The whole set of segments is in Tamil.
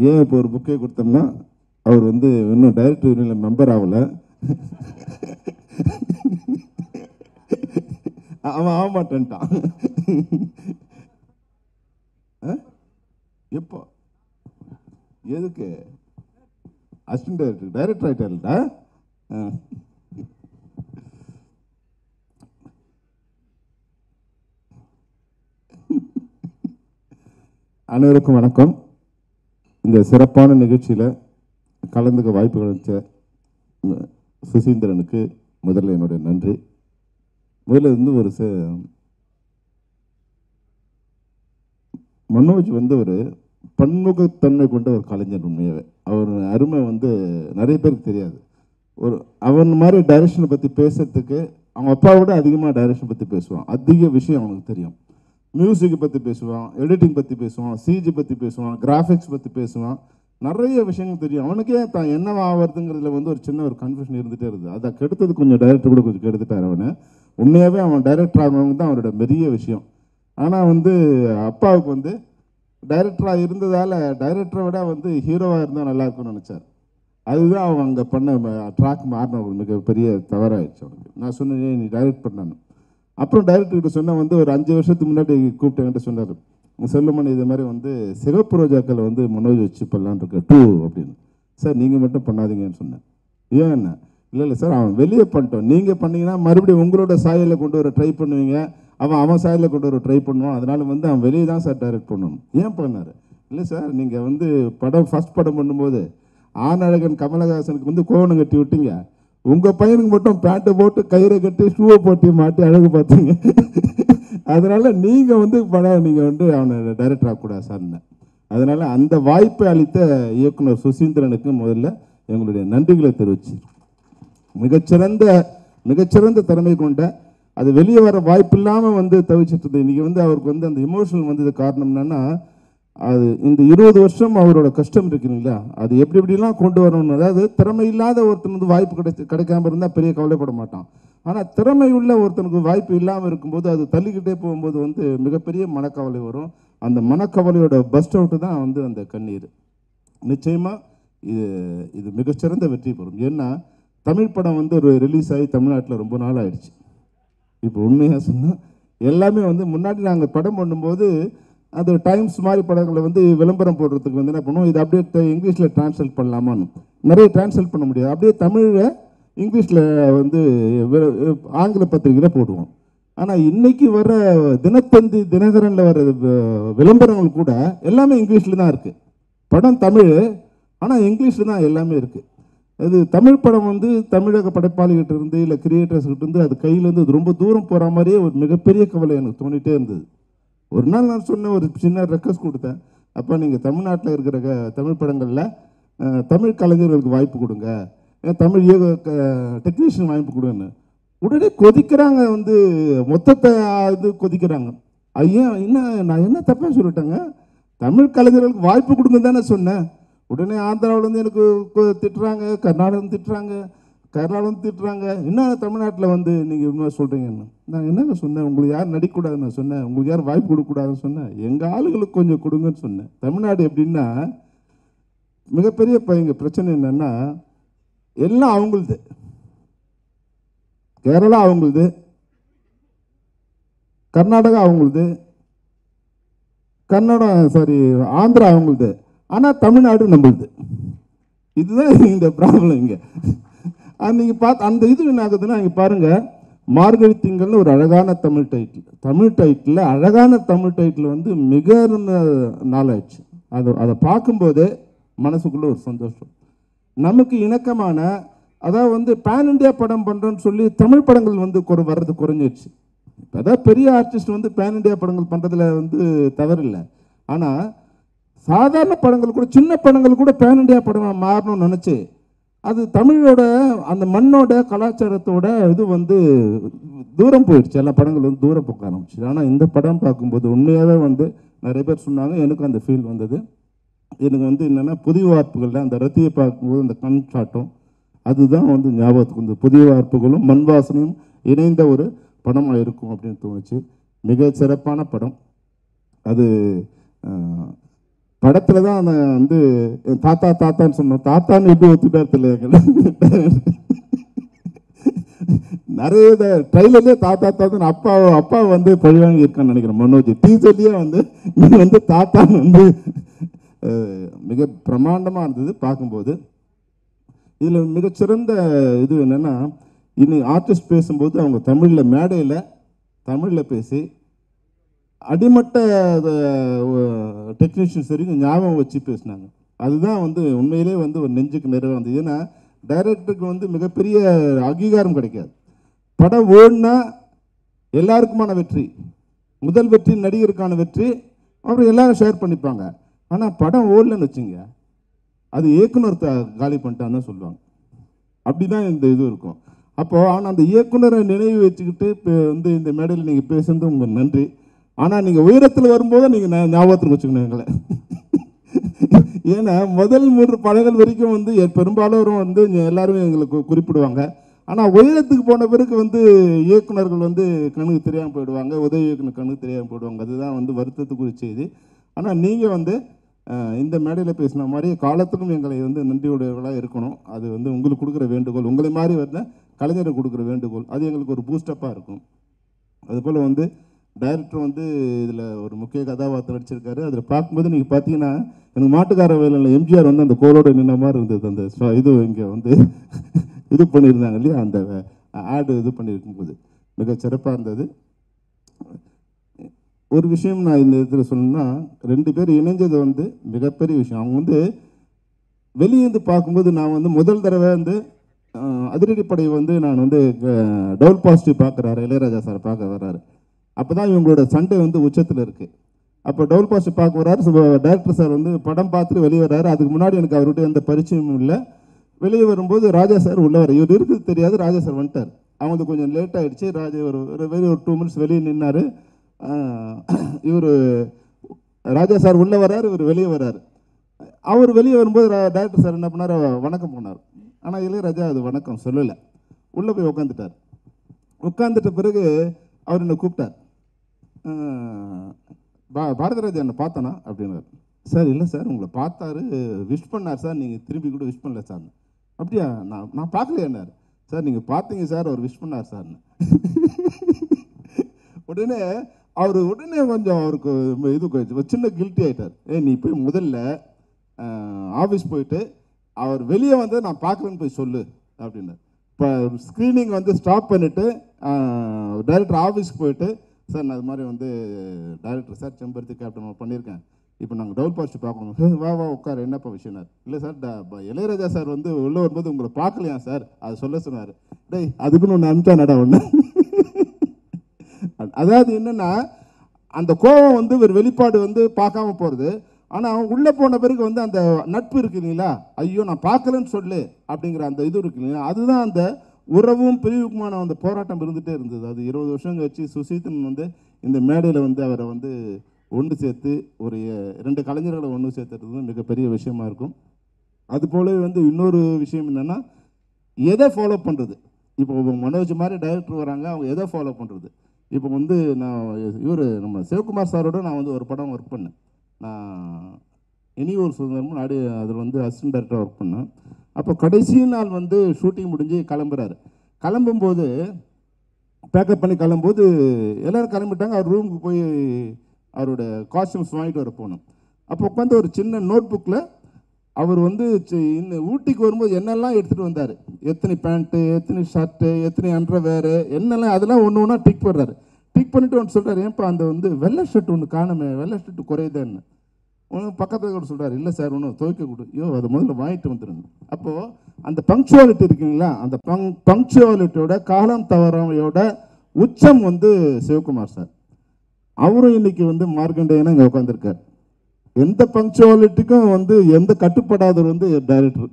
ஏன் இப்போ ஒரு புக்கே கொடுத்தோம்னா அவர் வந்து இன்னும் டைரக்டர் யூனியனில் மெம்பர் ஆகலை அவன் ஆக மாட்டேன்ட்டான் ஆ? எப்போ எதுக்கு அசிஸ்டன்ட் டைரக்டர் டைரக்டர் ஆகிட்டார்டா அனைவருக்கும் வணக்கம் இந்த சிறப்பான நிகழ்ச்சியில் கலந்துக்க வாய்ப்பு கிடைச்ச உம், சுசீந்திரனுக்கு முதல்ல என்னுடைய நன்றி முதல்ல வந்து ஒரு ச மனோஜ் வந்து ஒரு பன்முகத்தன்மை கொண்ட ஒரு கலைஞர் உண்மையாகவே அவர் அருமை வந்து நிறைய பேருக்கு தெரியாது ஒரு அவன் மாதிரி டைரக்ஷனை பற்றி பேசுறதுக்கு அவங்க அப்பாவோட அதிகமாக டைரக்ஷன் பற்றி பேசுவான் அதிக விஷயம் அவனுக்கு தெரியும் மியூசிக்கை பற்றி பேசுவான் எடிட்டிங் பற்றி பேசுவான் சிஜி பற்றி பேசுவான் கிராஃபிக்ஸ் பற்றி பேசுவான் நிறைய விஷயங்கள் தெரியும் அவனுக்கே தான் என்ன ஆகிறதுங்கிறதுல வந்து ஒரு சின்ன ஒரு கன்ஃபியூஷன் இருந்துகிட்டே இருக்குது அதை கெடுத்தது கொஞ்சம் டைரக்டர் கூட கொஞ்சம் கெடுத்துட்டார் அவனை உண்மையாகவே அவன் டைரக்டர் ஆகணுங்க தான் அவனோட பெரிய விஷயம் ஆனால் வந்து அப்பாவுக்கு வந்து டைரக்டராக இருந்ததால் டைரக்டரை விட வந்து ஹீரோவாக இருந்தால் நல்லா இருக்கும்னு நினச்சார் அதுதான் அவன் அங்கே பண்ண ட்ராக் மாறின ஒரு மிகப்பெரிய தவறாயிடுச்சு அவனுக்கு நான் சொன்னேன் "ஏய், நீ டைரக்ட் பண்ணான்னு அப்புறம் டைரக்டர்கிட்ட சொன்னால் வந்து ஒரு அஞ்சு வருஷத்துக்கு முன்னாடி கூப்பிட்டு என்கிட்ட சொன்னார் செல்லுமணி இது மாதிரி வந்து சிவப்பு ரோஜாக்கள் வந்து மனோஜ் வச்சு பண்ணலான்னு இருக்க டூ அப்படின்னு சார் நீங்கள் மட்டும் பண்ணாதீங்கன்னு சொன்னேன் ஏன் என்ன இல்லை இல்லை சார் அவன் வெளியே பண்ணிட்டோம் நீங்கள் பண்ணீங்கன்னா மறுபடியும் உங்களோட சாயலில் கொண்டு வர ட்ரை பண்ணுவீங்க அவன் அவன் சாயலில் கொண்டு வர ட்ரை பண்ணுவான் அதனால வந்து அவன் வெளியே தான் சார் டைரக்ட் பண்ணணும் ஏன் பண்ணார் இல்லை சார் நீங்கள் வந்து படம் ஃபர்ஸ்ட் படம் பண்ணும்போது ஆனழகன் கமலஹாசனுக்கு வந்து கோவணம் கட்டி விட்டீங்க உங்கள் பையனுக்கு மட்டும் பேண்ட்டை போட்டு கயிறை கட்டி ஷூவை போட்டு மாட்டி அழகு பார்த்தீங்க அதனால நீங்கள் வந்து படம் நீங்கள் வந்து அவனை டைரக்டர் ஆகக்கூடாது சார்னு அதனால அந்த வாய்ப்பை அளித்த இயக்குனர் சுசீந்திரனுக்கு முதல்ல எங்களுடைய நன்றிகளை தெரிவிச்சு மிகச்சிறந்த மிகச்சிறந்த திறமை கொண்ட அது வெளியே வர வாய்ப்பு இல்லாமல் வந்து தவிச்சிட்டு இருந்தது இன்றைக்கி வந்து அவருக்கு வந்து அந்த இமோஷனல் வந்தது காரணம் என்னன்னா அது இந்த இருபது வருஷம் அவரோட கஷ்டம் இருக்குங்களா அது எப்படி எப்படிலாம் கொண்டு வரணும் அதாவது திறமை இல்லாத ஒருத்தன் வந்து வாய்ப்பு கிடைச்சி கிடைக்காம இருந்தால் பெரிய கவலைப்பட மாட்டான் ஆனால் திறமை உள்ள ஒருத்தனுக்கு வாய்ப்பு இல்லாமல் இருக்கும்போது அது தள்ளிக்கிட்டே போகும்போது வந்து மிகப்பெரிய மனக்கவலை வரும் அந்த மனக்கவலையோட பஸ்ட் அவுட்டு தான் வந்து அந்த கண்ணீர் நிச்சயமாக இது இது மிகச்சிறந்த வெற்றி பெறும் ஏன்னா தமிழ் படம் வந்து ஒரு ரிலீஸ் ஆகி தமிழ்நாட்டில் ரொம்ப நாள் ஆயிடுச்சு இப்போ உண்மையாக சொன்னால் எல்லாமே வந்து முன்னாடி நாங்கள் படம் பண்ணும்போது அது டைம்ஸ் மாதிரி படங்களை வந்து விளம்பரம் போடுறதுக்கு வந்து என்ன பண்ணுவோம் இது அப்படியே ட- இங்கிலீஷில் டிரான்ஸ்லேட் பண்ணலாமான்னு நிறைய டிரான்ஸ்லேட் பண்ண முடியாது அப்படியே தமிழில் இங்கிலீஷில் வந்து வி- ஆங்கில பத்திரிகையில் போடுவோம் ஆனால் இன்னைக்கு வர தினத்தந்தி தினகரனில் வர வி- விளம்பரங்கள் கூட எல்லாமே இங்கிலீஷில் தான் இருக்குது படம் தமிழ் ஆனால் இங்கிலீஷில் தான் எல்லாமே இருக்குது அது தமிழ் படம் வந்து தமிழக படைப்பாளிகிட்ட இருந்து இல்லை கிரியேட்டர்ஸ் கிட்ட இருந்து அது கையிலேருந்து அது ரொம்ப தூரம் போகிற மாதிரியே ஒரு மிகப்பெரிய கவலை எனக்கு தோணிட்டே இருந்தது ஒரு நாள் நான் சொன்ன ஒரு சின்ன ரெக்வஸ்ட் கொடுத்தேன் அப்போ நீங்கள் தமிழ்நாட்டில் இருக்கிற க- தமிழ் படங்களில் அஹ், தமிழ் கலைஞர்களுக்கு வாய்ப்பு கொடுங்க ஏன் தமிழ் டெக்னீஷியன் வாய்ப்பு கொடுங்கன்னு உடனே கொதிக்கிறாங்க வந்து மொத்தத்தை இது கொதிக்கிறாங்க ஐயா என்ன நான் என்ன தப்பாக சொல்லிட்டேங்க தமிழ் கலைஞர்களுக்கு வாய்ப்பு கொடுங்க தானே சொன்னேன் உடனே ஆந்திராவுல இருந்து எனக்கு கு- திட்டுறாங்க கர்நாடகம் திட்டுறாங்க கேரளாவும் திட்டுறாங்க என்ன தமிழ்நாட்டில் வந்து நீங்கள் உண்மை சொல்கிறீங்கன்னு நான் என்னங்க சொன்னேன் உங்களுக்கு யார் நடிக்கக்கூடாதுன்னு நான் சொன்னேன் உங்களுக்கு யார் வாய்ப்பு கொடுக்கக்கூடாதுன்னு சொன்னேன் எங்கள் ஆளுகளுக்கு கொஞ்சம் கொடுங்கன்னு சொன்னேன் தமிழ்நாடு எப்படின்னா மிகப்பெரிய இப்போ இங்கே பிரச்சனை என்னன்னா எல்லாம் அவங்களுது கேரளா அவங்களுது கர்நாடகா அவங்களுது கன்னடம் சாரி ஆந்திரா அவங்களுது ஆனால் தமிழ்நாடு நம்மளுது இதுதான் இந்த ப்ராப்ளம் இங்கே நீங்கள் பார்த்து அந்த இது என்ன ஆகுதுன்னா இங்கே பாருங்கள் மார்கழி திங்கள்னு ஒரு அழகான தமிழ் டைட்டில் தமிழ் டைட்டில் அழகான தமிழ் டைட்டில் வந்து மிக நாளாச்சு அது அதை பார்க்கும்போதே மனசுக்குள்ள ஒரு சந்தோஷம் நமக்கு இணக்கமான அதாவது வந்து பேன் இண்டியா படம் பண்ணுறோன்னு சொல்லி தமிழ் படங்கள் வந்து குறை வர்றது குறைஞ்சிருச்சு இப்போ அதாவது பெரிய ஆர்டிஸ்ட் வந்து பேன் இண்டியா படங்கள் பண்ணுறதுல வந்து தவறில்லை ஆனால் சாதாரண படங்கள் கூட சின்ன படங்கள் கூட பேன் இண்டியா படமாக மாறணும்னு நினச்சி அது தமிழோட அந்த மண்ணோட கலாச்சாரத்தோட இது வந்து தூரம் போயிடுச்சு எல்லா படங்கள் வந்து தூரம் போக்க ஆரம்பிச்சு ஆனால் இந்த படம் பார்க்கும்போது உண்மையாகவே வந்து நிறைய பேர் சொன்னாங்க எனக்கும் அந்த ஃபீல் வந்தது எனக்கு வந்து என்னென்னா புதிய வார்ப்புகளில் அந்த ரத்தியை பார்க்கும்போது அந்த கண் சாட்டம் அதுதான் வந்து ஞாபகத்துக்கு வந்து புதிய வார்ப்புகளும் மண் வாசனையும் இணைந்த ஒரு படமாக இருக்கும் அப்படின்னு தோணுச்சு மிக சிறப்பான படம் அது அஹ், படத்தில் தான் அந்த வந்து என் தாத்தா தாத்தான்னு சொன்னோம் தாத்தான்னு எப்படி ஒத்துட்டார் தெரியல நிறைய ட்ரைலர்லேயே தாத்தா தாத்தா அப்பா அப்பா வந்து பழிவாங்கி இருக்கான்னு நினைக்கிறேன் மனோஜ் டீச்சர்லேயே வந்து நீ வந்து தாத்தான்னு வந்து அஹ், மிக பிரமாண்டமாக இருந்தது பார்க்கும்போது இதில் மிகச்சிறந்த இது என்னென்னா இன்னைக்கு ஆர்டிஸ்ட் பேசும்போது அவங்க தமிழில் மேடையில் தமிழில் பேசி அடிமட்ட டெக்னீஷியன்ஸ் வரைக்கும் ஞாபகம் வச்சு பேசினாங்க அதுதான் வந்து உண்மையிலே வந்து ஒரு நெஞ்சுக்கு நிறைவாக இருந்தது ஏன்னா டைரக்டருக்கு வந்து மிகப்பெரிய அங்கீகாரம் கிடைக்காது படம் ஓடினா எல்லாருக்குமான வெற்றி முதல் வெற்றி நடிகருக்கான வெற்றி அப்புறம் எல்லாரும் ஷேர் பண்ணிப்பாங்க ஆனால் படம் ஓடலன்னு வச்சுங்க அது இயக்குனர் த- காலி பண்ணிட்டான்னு தான் சொல்லுவாங்க அப்படிதான் இந்த இது இருக்கும் அப்போ ஆனால் அந்த இயக்குனரை நினைவு வச்சுக்கிட்டு இப்போ வந்து இந்த மேடையில் நீங்கள் பேசுனது உங்கள் நன்றி ஆனால் நீங்கள் உயரத்தில் வரும்போது நீங்கள் ஞாபகத்தில் வச்சுக்கணும் எங்களை ஏன்னா முதல் மூன்று படங்கள் வரைக்கும் வந்து எ- பெரும்பாலும் வந்து இங்க எல்லாருமே எங்களுக்கு குறிப்பிடுவாங்க ஆனால் உயரத்துக்கு போன பிறகு வந்து இயக்குனர்கள் வந்து கண்ணுக்கு தெரியாமல் போயிடுவாங்க உதவி இயக்குனர் கண்ணுக்கு தெரியாமல் போயிடுவாங்க அதுதான் வந்து வருத்தத்துக்குரிய செய்தி ஆனால் நீங்கள் வந்து அஹ், இந்த மேடையில் பேசின மாதிரி காலத்திலும் எங்களை வந்து நன்றியுடையவர்களாக இருக்கணும் அது வந்து உங்களுக்கு கொடுக்குற வேண்டுகோள் உங்களை மாதிரி வந்து கலைஞருக்கு கொடுக்குற வேண்டுகோள் அது எங்களுக்கு ஒரு பூஸ்டப்பாக இருக்கும் அதுபோல் வந்து டைரக்டர் வந்து இதில் ஒரு முக்கிய கதாபாத்திரம் நடிச்சிருக்காரு அதில் பார்க்கும்போது நீங்கள் பார்த்தீங்கன்னா எனக்கு மாட்டுக்கார வேலையில் எம்ஜிஆர் வந்து அந்த கோலோட நின்ன மாதிரி இருந்தது அந்த ஸ்வ- இது இங்கே வந்து இது பண்ணியிருந்தாங்க இல்லையா அந்த ஆடு இது பண்ணியிருக்கும்போது மிக சிறப்பாக இருந்தது ஒரு விஷயம் நான் இந்த இதில் சொல்லணும்னா ரெண்டு பேர் இணைஞ்சது வந்து மிகப்பெரிய விஷயம் அவங்க வந்து வெளியேந்து பார்க்கும்போது நான் வந்து முதல் தடவை வந்து அஹ், அதிரடிப்படை வந்து நான் வந்து அஹ், டவுல் பாசிட்டிவ் பார்க்குறாரு இளையராஜா சார் பார்க்க வர்றாரு அப்போ தான் இவங்களோட சண்டை வந்து உச்சத்தில் இருக்குது அப்போ டவுல் பாசிட்டிவ் பார்க்க வர்றாரு டேரக்டர் சார் வந்து படம் பார்த்துட்டு வெளியே வர்றாரு அதுக்கு முன்னாடி எனக்கு அவர்கிட்ட எந்த பரிச்சயமும் இல்லை வெளியே வரும்போது ராஜா சார் உள்ள வர இவர் இருக்குது தெரியாது ராஜா சார் வந்துட்டார் அவங்களுக்கு கொஞ்சம் லேட் ஆயிடுச்சு ராஜா ஒரு ஒரு வெரி ஒரு டூ மினிட்ஸ் வெளியே நின்னார் இவர் ராஜா சார் உள்ளே வர்றாரு இவர் வெளியே வர்றாரு அவர் வெளியே வரும்போது டேரக்டர் சார் என்ன பண்ணார் வணக்கம் பண்ணார் ஆனால் இளையராஜா அது வணக்கம் சொல்லலை உள்ளே போய் உட்காந்துட்டார் உட்காந்துட்ட பிறகு அவர் என்னை கூப்பிட்டார் அஹ், பா பாரதிராஜா என்னை பார்த்தனா அப்படின்னாரு சார் இல்லை சார் உங்களை பார்த்தாரு விஷ் பண்ணார் சார் நீங்கள் திரும்பி கூட விஷ் பண்ணல சார் அப்படியா நான் நான் பார்க்கலையானார் சார் நீங்கள் பார்த்தீங்க சார் அவர் விஷ் பண்ணார் சார்னு உடனே அவர் உடனே கொஞ்சம் அவருக்கு இது கொஞ்சம் ஒரு சின்ன கில்ட்டி ஆயிட்டார் ஏ நீ போய் முதல்ல ஆஃபீஸ் போயிட்டு அவர் வெளியே வந்து நான் பார்க்குறேன்னு போய் சொல்லு அப்படின்னு இப்போ ஸ்க்ரீனிங் வந்து ஸ்டாப் பண்ணிவிட்டு டைரக்டர் ஆஃபீஸ்க்கு போயிட்டு சார் நான் இது மாதிரி வந்து டைரக்டர் சார் செம்பருத்தி கேப்டன் பண்ணியிருக்கேன் இப்போ நாங்கள் டவுல் பாஸ்ட் பார்க்கணும் "ஹே, வா வா உட்கார் என்னப்பா விஷயம்னார் இல்லை சார் ட- ப- இளையராஜா சார் வந்து உள்ளே வரும்போது உங்களை பார்க்கலையா சார் அது சொல்ல சொன்னார் டேய் அதுக்குன்னு ஒன்று அனுப்பிச்சானடா ஒன்று அதாவது என்னன்னா அந்த கோபம் வந்து ஒரு வெளிப்பாடு வந்து பார்க்காம போகிறது ஆனால் உள்ளே போன பிறகு வந்து அந்த நட்பு இருக்கு இல்லைங்களா ஐயோ நான் பார்க்கலன்னு சொல்லு அப்படிங்கிற அந்த இது இருக்கு இல்லைங்களா அதுதான் அந்த உறவும் பிரிவுக்குமான அந்த போராட்டம் இருந்துகிட்டே இருந்தது அது இருபது வருஷம் கழிச்சு சுசீதன் வந்து இந்த மேடையில் வந்து அவரை வந்து ஒன்று சேர்த்து ஒரு அஹ், ரெண்டு கலைஞர்களை ஒன்று சேர்த்துறது மிகப்பெரிய விஷயமா இருக்கும் அது போலவே வந்து இன்னொரு விஷயம் என்னென்னா எதை ஃபாலோ பண்ணுறது இப்போ மனோஜ் மாதிரி டைரக்டர் வராங்க அவங்க எதை ஃபாலோ பண்ணுறது இப்போ வந்து நான் இவர் நம்ம சிவகுமார் சாரோட நான் வந்து ஒரு படம் ஒர்க் பண்ணேன் நான் இனி ஒரு சுதந்திரமும் நாடு அதில் வந்து அசிஸ்டன்ட் டைரக்டர் ஒர்க் பண்ணேன் அப்போ கடைசி நாள் வந்து ஷூட்டிங் முடிஞ்சு கிளம்புறாரு கிளம்பும்போது பேக்கப் பண்ணி கிளம்பும்போது எல்லோரும் கிளம்பிட்டாங்க அவர் ரூமுக்கு போய் அவரோட காஸ்டியூம்ஸ் வாங்கிட்டு வர போகணும் அப்போ உட்காந்து ஒரு சின்ன நோட் புக்கில் அவர் வந்து சி- இந்த ஊட்டிக்கு வரும்போது என்னெல்லாம் எடுத்துகிட்டு வந்தார் எத்தனை பேண்ட்டு எத்தனை ஷர்ட்டு எத்தனை அண்டர்வேரு என்னெல்லாம் அதெல்லாம் ஒன்று ஒன்றா டிக் பண்ணுறாரு டிக் பண்ணிட்டு ஒன்று சொல்கிறார் ஏன்ப்பா அந்த வந்து வெள்ளை ஷர்ட் ஒன்று காணுமே வெள்ளை ஷர்ட் குறையுதேன்னு ஒன்று பக்கத்தில் கூட சொல்கிறார் இல்லை சார் ஒன்றும் துவைக்க கொடு ஐயோ அதை முதல்ல வாங்கிட்டு வந்துடுங்க அப்போது அந்த பங்க்சுவாலிட்டி இருக்குங்களா அந்த பங் பங்க்சுவாலிட்டியோட காலம் தவறாமையோட உச்சம் வந்து சிவகுமார் சார் அவரும் இன்னைக்கு வந்து மார்க்கண்டேயனா இங்கே உட்காந்துருக்கார் எந்த பங்க்சுவாலிட்டிக்கும் வந்து எந்த கட்டுப்படாதவர் வந்து டைரக்டர்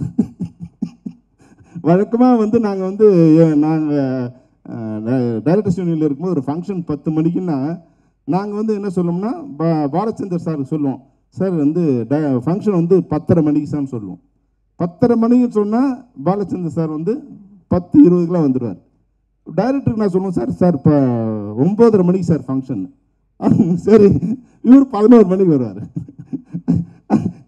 வழக்கமாக வந்து நாங்கள் வந்து நாங்கள் டைரக்டர்ஸ் யூனியனில் இருக்கும்போது ஒரு ஃபங்க்ஷன் பத்து மணிக்குன்னா நாங்கள் வந்து என்ன சொல்லுவோம்னா பா பாலச்சந்தர் சாருக்கு சொல்லுவோம் சார் வந்து ஃபங்க்ஷன் வந்து பத்தரை மணிக்கு சார்னு சொல்லுவோம் பத்தரை மணிக்கு சொன்னால் பாலச்சந்தர் சார் வந்து பத்து இருபதுக்குலாம் வந்துடுவார் டைரக்டருக்கு நான் சொல்லுவேன் சார் சார் இப்போ ஒம்பதரை மணிக்கு சார் ஃபங்க்ஷன் சரி இவர் பதினோரு மணிக்கு வருவார்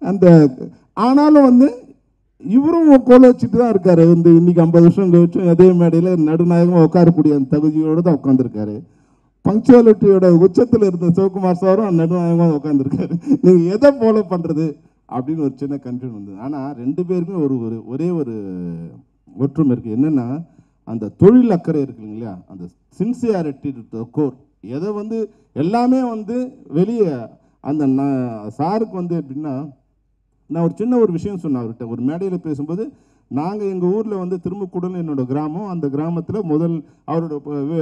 அந்த ஆனாலும் வந்து இவரும் கோல வச்சுட்டு தான் இருக்காரு வந்து இன்னைக்கு ஐம்பது வருஷம் கழிச்சும் அதே மேடையில் நடுநாயகமாக உட்காரக்கூடிய அந்த தகுதியோடு தான் உட்காந்துருக்காரு பங்க்சுவாலிட்டியோட உச்சத்தில் இருந்த சிவகுமார் சாரும் நடுநாயகமாக உட்காந்துருக்காரு நீங்கள் எதை ஃபாலோ பண்ணுறது அப்படின்னு ஒரு சின்ன கன்ஃபியூன் வந்தது ஆனால் ரெண்டு பேருக்குமே ஒரு ஒரு ஒரே ஒரு ஒற்றுமை இருக்குது என்னென்னா அந்த தொழில் அக்கறை இருக்கு இல்லையா அந்த சின்சியாரிட்டி கோர் எதை வந்து எல்லாமே வந்து வெளியே அந்த நான் சாருக்கு வந்து எப்படின்னா நான் ஒரு சின்ன ஒரு விஷயம் சொன்னேன் அவர்கிட்ட ஒரு மேடையில் பேசும்போது நாங்கள் எங்கள் ஊரில் வந்து திரும்பக்கூடல் என்னோட கிராமம் அந்த கிராமத்தில் முதல் அவரோட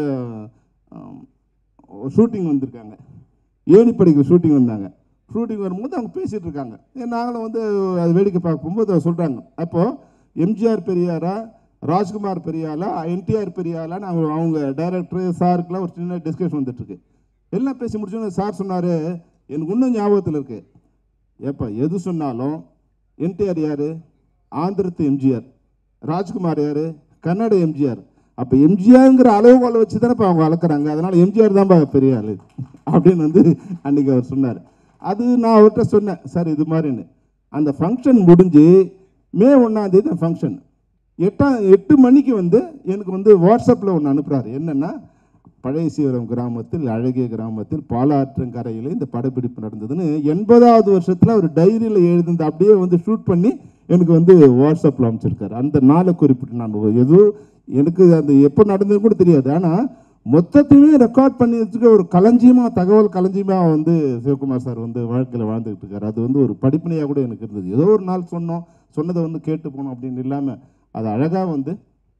ஷூட்டிங் வந்திருக்காங்க ஏணி படிக்கிற ஷூட்டிங் வந்தாங்க ஷூட்டிங் வரும்போது அவங்க பேசிகிட்டு இருக்காங்க ஏ, நாங்களும் வந்து அது வேடிக்கை பார்க்கும்போது அதை சொல்கிறாங்க அப்போது எம்ஜிஆர் பெரியாரா ராஜ்குமார் பெரியாளா என்டிஆர் பெரியாளான்னு அவங்க அவங்க டைரக்டர் சாருக்குலாம் ஒரு சின்ன டிஸ்கஷன் வந்துட்டுருக்கு எல்லாம் பேசி முடிச்சோன்னே சார் சொன்னார் எனக்கு இன்னும் ஞாபகத்தில் இருக்குது ஏப்பா எது சொன்னாலும் என்டிஆர் யாரு ஆந்திரத்து எம்ஜிஆர் ராஜ்குமார் யாரு கன்னட எம்ஜிஆர் அப்போ எம்ஜிஆருங்கிற அளவுகோலை வச்சு தானே இப்போ அவங்க வளர்க்குறாங்க அதனால எம்ஜிஆர் தான்ப்பா பெரிய ஆளு அப்படின்னு வந்து அன்னைக்கு அவர் சொன்னார் அது நான் அவர்கிட்ட சொன்னேன் சார் இது மாதிரின்னு அந்த ஃபங்க்ஷன் முடிஞ்சு மே ஒன்றாம் தேதி ஃபங்க்ஷன் எட்டாம் எட்டு மணிக்கு வந்து எனக்கு வந்து வாட்ஸ்அப்பில் ஒன்று அனுப்புகிறாரு என்னென்னா பழைய சீவரம் கிராமத்தில் அழகிய கிராமத்தில் பாலாற்றங்கரையில் இந்த படப்பிடிப்பு நடந்ததுன்னு எண்பதாவது வருஷத்தில் அவர் டைரியில் எழுதுனது அப்படியே வந்து ஷூட் பண்ணி எனக்கு வந்து வாட்ஸ்அப்பில் அனுப்பிச்சிருக்காரு அந்த நாளை குறிப்பிட்டு நான் ஏதோ எனக்கு அந்த எப்போ நடந்தது கூட தெரியாது ஆனால் மொத்தத்தையுமே ரெக்கார்ட் பண்ணி வச்சுக்க ஒரு களஞ்சியமாக தகவல் களஞ்சியமாக வந்து சிவகுமார் சார் வந்து வாழ்க்கையில் வாழ்ந்துகிட்டு இருக்காரு அது வந்து ஒரு படிப்பினையாக கூட எனக்கு இருந்தது ஏதோ ஒரு நாள் சொன்னோம் சொன்னதை வந்து கேட்டு போனோம் அப்படின்னு இல்லாமல் அது அழகாக வந்து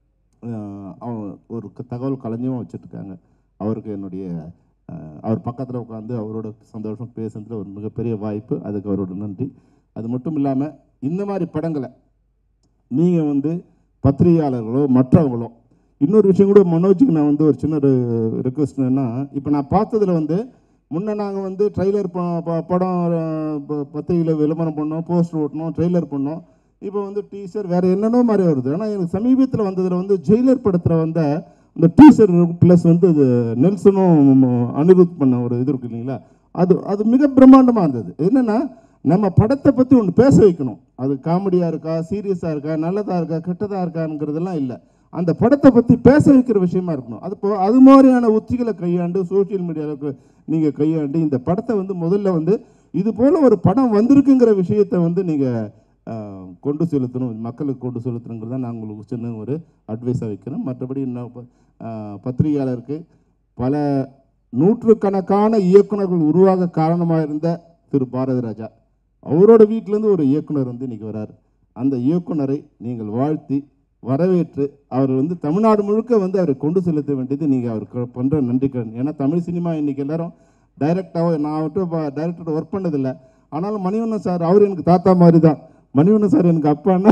அஹ், அவன் ஒரு க- தகவல் களஞ்சியமாக வச்சுருக்காங்க அவருக்கு என்னுடைய அஹ், அவர் பக்கத்தில் உட்காந்து அவரோட சந்தோஷம் பேசுனதுல ஒரு மிகப்பெரிய வாய்ப்பு அதுக்கு அவரோட நன்றி அது மட்டும் இல்லாமல் இந்த மாதிரி படங்களை நீங்கள் வந்து பத்திரிகையாளர்களோ மற்றவங்களோ இன்னொரு விஷயம் கூட மனோஜுக்கு நான் வந்து ஒரு சின்ன ஒரு ரெக்வஸ்ட் என்னன்னா இப்போ நான் பார்த்ததுல வந்து முன்ன நாங்கள் வந்து ட்ரெய்லர் படம் அஹ், ப- பத்திரிகையில் விளம்பரம் பண்ணோம் போஸ்டர் ஓட்டணும் ட்ரெய்லர் பண்ணோம் இப்போ வந்து டீசர் வேற என்னென்னோ மாதிரி வருது ஆனால் எனக்கு சமீபத்தில் வந்ததில் வந்து ஜெயிலர் படத்தில் வந்த இந்த டீசர் ப்ளஸ் வந்து இது நெல்சனும் அனிருத் பண்ண ஒரு இது இருக்கு இல்லைங்களா அது அது மிக பிரம்மாண்டமாக இருந்தது என்னென்னா நம்ம படத்தை பற்றி ஒன்று பேச வைக்கணும் அது காமெடியாக இருக்கா சீரியஸாக இருக்கா நல்லதாக இருக்கா கெட்டதாக இருக்காங்கிறதெல்லாம் இல்லை அந்த படத்தை பற்றி பேச வைக்கிற விஷயமா இருக்கணும் அது போ அது மாதிரியான உத்திகளை கையாண்டு சோஷியல் மீடியாவுக்கு நீங்கள் கையாண்டு இந்த படத்தை வந்து முதல்ல வந்து இது போல் ஒரு படம் வந்திருக்குங்கிற விஷயத்தை வந்து நீங்கள் கொண்டு செலுத்தணும் மக்களுக்கு கொண்டு செலுத்தணுங்கிறது தான் நான் உங்களுக்கு சின்ன ஒரு அட்வைஸாக வைக்கிறேன் மற்றபடி இன்னும் ப- ஆஹ், பத்திரிகையாளருக்கு பல நூற்றுக்கணக்கான இயக்குனர்கள் உருவாக காரணமாக இருந்த திரு பாரதி ராஜா அவரோட வீட்டிலேருந்து ஒரு இயக்குனர் வந்து இன்னைக்கு வராரு அந்த இயக்குனரை நீங்கள் வாழ்த்தி வரவேற்று அவர் வந்து தமிழ்நாடு முழுக்க வந்து அவரை கொண்டு செலுத்த வேண்டியது நீங்கள் அவருக்கு பண்ணுற நன்றிக்கடன் ஏன்னா தமிழ் சினிமா இன்னைக்கு எல்லாரும் டைரக்டாக நான் அவர்கிட்ட டைரக்டர் ஒர்க் பண்ணதில்லை ஆனாலும் மணிவண்ணன் சார் அவர் எனக்கு தாத்தா மாதிரி தான் மணிவண்ணன் சார் எனக்கு அப்பான்னா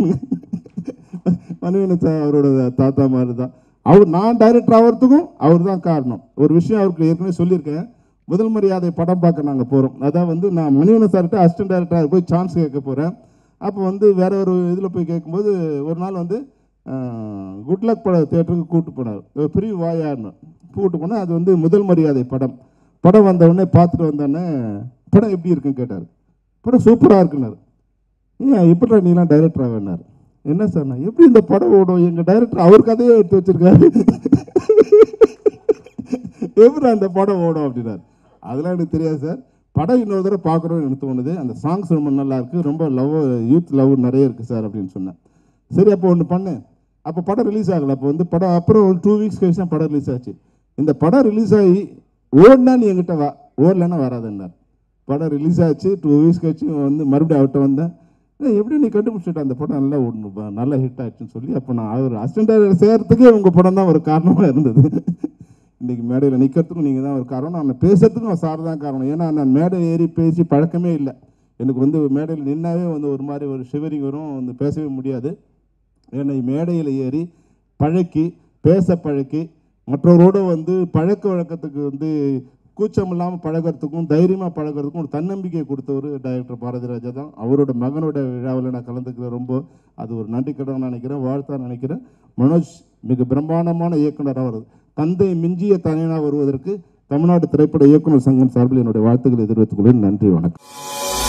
மணிவண்ணன் சார் அவரோட தாத்தா மாதிரி தான் அவர் நான் டைரக்டர் ஆகிறதுக்கும் அவர் தான் காரணம் ஒரு விஷயம் அவருக்கு ஏற்கனவே சொல்லியிருக்கேன் முதல் மரியாதை படம் பார்க்க நாங்கள் போகிறோம் அதான் வந்து நான் மணிவண்ணன் சார்கிட்ட அசிஸ்டன்ட் டைரக்டராக போய் சான்ஸ் கேட்க போகிறேன் அப்போ வந்து வேற ஒரு இதில் போய் கேட்கும்போது ஒரு நாள் வந்து குட்லக் பட தேட்டருக்கு கூப்பிட்டு போனார் ஒரு பெரிய வாயார்னு கூப்பிட்டு போனால் அது வந்து முதல் மரியாதை படம் படம் வந்த உடனே பார்த்துட்டு வந்தோடனே படம் எப்படி இருக்குன்னு கேட்டார் படம் சூப்பராக இருக்குன்னாரு ஏன் எப்படிடா நீலாம் டைரக்டராக வேணார் என்ன சார் நான் எப்படி இந்த படம் ஓடும் எங்கள் டைரக்டர் அவர் கதையே எடுத்து வச்சிருக்காரு எப்படி அந்த படம் ஓடும் அப்படின்னாரு அதெல்லாம் எனக்கு தெரியாது சார் படம் இன்னொரு தடவை பார்க்கணும்னு எனக்கு தோணுது அந்த சாங்ஸ் ரொம்ப நல்லா இருக்கு ரொம்ப லவ் யூத் லவ் நிறைய இருக்குது சார் அப்படின்னு சொன்னேன் சரி அப்போ ஒன்று பண்ணேன் அப்போ படம் ரிலீஸ் ஆகலை அப்போ வந்து படம் அப்புறம் ஒரு டூ வீக்ஸ் கழிச்சு தான் படம் ரிலீஸ் ஆச்சு இந்த படம் ரிலீஸ் ஆகி ஓடினா நீ என்கிட்ட வா ஓடலைன்னா வராதுன்னார் படம் ரிலீஸ் ஆச்சு டூ வீக்ஸ் கழிச்சு வந்து மறுபடியும் அவர்கிட்ட வந்தேன் "ஏய், எப்படி நீ கண்டுபிடிச்சிட்ட அந்த படம் நல்லா ஓடணும் நல்ல ஹிட் ஆச்சுன்னு சொல்லி அப்போ நான் அவர் அசிஸ்டன்ட் சேர்றதுக்கே உங்கள் படம் தான் ஒரு காரணமாக இருந்தது இன்னைக்கு மேடையில் நிற்கிறதுக்கும் நீங்கள் தான் ஒரு காரணம் நான் பேசுறதுக்கும் சார் தான் காரணம் ஏன்னா நான் மேடை ஏறி பேசி பழக்கமே இல்லை எனக்கு வந்து மேடையில் நின்னாவே வந்து ஒரு மாதிரி ஒரு ஷிவரிங் வரும் வந்து பேசவே முடியாது என்னை மேடையில் ஏறி பழக்கி பேச பழக்கி மற்றவரோட வந்து பழக்க வழக்கத்துக்கு வந்து கூச்சம் இல்லாமல் பழகிறதுக்கும் தைரியமாக பழகிறதுக்கும் ஒரு தன்னம்பிக்கை கொடுத்தவர் டைரக்டர் பாரதி ராஜா தான் அவரோட மகனோட விழாவில் நான் கலந்துக்கிறேன் ரொம்ப அது ஒரு நன்றி கடன் நினைக்கிறேன் வாழ்த்தா நினைக்கிறேன் மனோஜ் மிக பிரம்மாண்டமான இயக்குனராக வருது தந்தை மிஞ்சிய தனியனாக வருவதற்கு தமிழ்நாடு திரைப்பட இயக்குனர் சங்கம் சார்பில் என்னுடைய வாழ்த்துக்களை தெரிவித்துக் கொள்கிறேன் நன்றி வணக்கம்